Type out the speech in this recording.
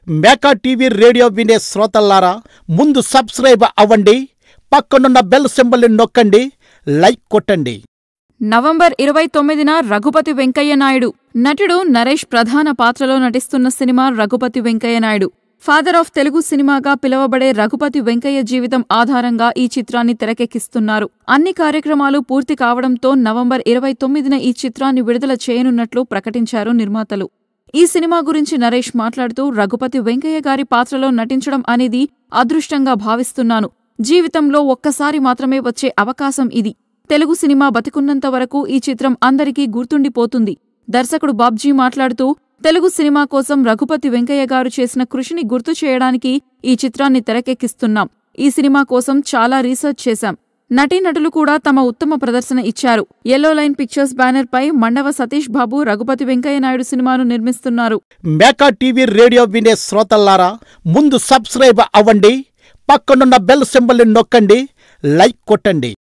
Meka TV radio వినే శ్రోతల్లారా ముందు subscribe అవ్వండి పక్కనున్న బెల్ సింబల్ని నొక్కండి లైక్ కొట్టండి నవంబర్ ఇరవై తొమ్మిదిన రఘుపతి వెంకయ్య నాయుడు నటుడు నరేష్ ప్రధాన పాత్రలో నటిస్తున్న cinema Raghupathi Venkaiah Naidu father of Telugu సినిమాగా పిలువబడే రఘుపతి వెంకయ్య జీవితం ఆధారంగా ఈ చిత్రాన్ని తెరకెక్కిస్తున్నారు అన్ని కార్యక్రమాలు పూర్తి కావడంతో నవంబర్ ఇరవై తొమ్మిదిన ఈ చిత్రాన్ని విడుదల చేయనున్నట్లు ప్రకటించారు నిర్మాతలు ఈ సినిమా గురించి నరేష్ మాట్లాడుతూ రఘుపతి వెంకయ్య గారి పాత్రలో నటించడం అనేది అదృష్టంగా భావిస్తున్నాను జీవితంలో ఒక్కసారి మాత్రమే వచ్చే అవకాశం ఇది తెలుగు సినిమా బతికున్నంత వరకు ఈ చిత్రం అందరికీ గుర్తుండిపోతుంది దర్శకుడు బాబ్జీ మాట్లాడుతూ తెలుగు సినిమా కోసం రఘుపతి వెంకయ్య గారు చేసిన కృషిని గుర్తు చేయడానికి ఈ చిత్రాన్ని తెరకెక్కిస్తున్నాం ఈ సినిమా కోసం చాలా రీసెర్చ్ చేశాం నటీనటులు కూడా తమ ఉత్తమ ప్రదర్శన ఇచ్చారు ఎల్లో లైన్ పిక్చర్స్ బ్యానర్ పై మండవ సతీష్ బాబు రఘుపతి వెంకయ్య నాయుడు సినిమాను నిర్మిస్తున్నారు మేకా టీవీ రేడియో వినే శ్రోతల్లారా ముందు సబ్స్క్రైబ్ అవ్వండి పక్కనున్న బెల్ సింబల్ని నొక్కండి లైక్ కొట్టండి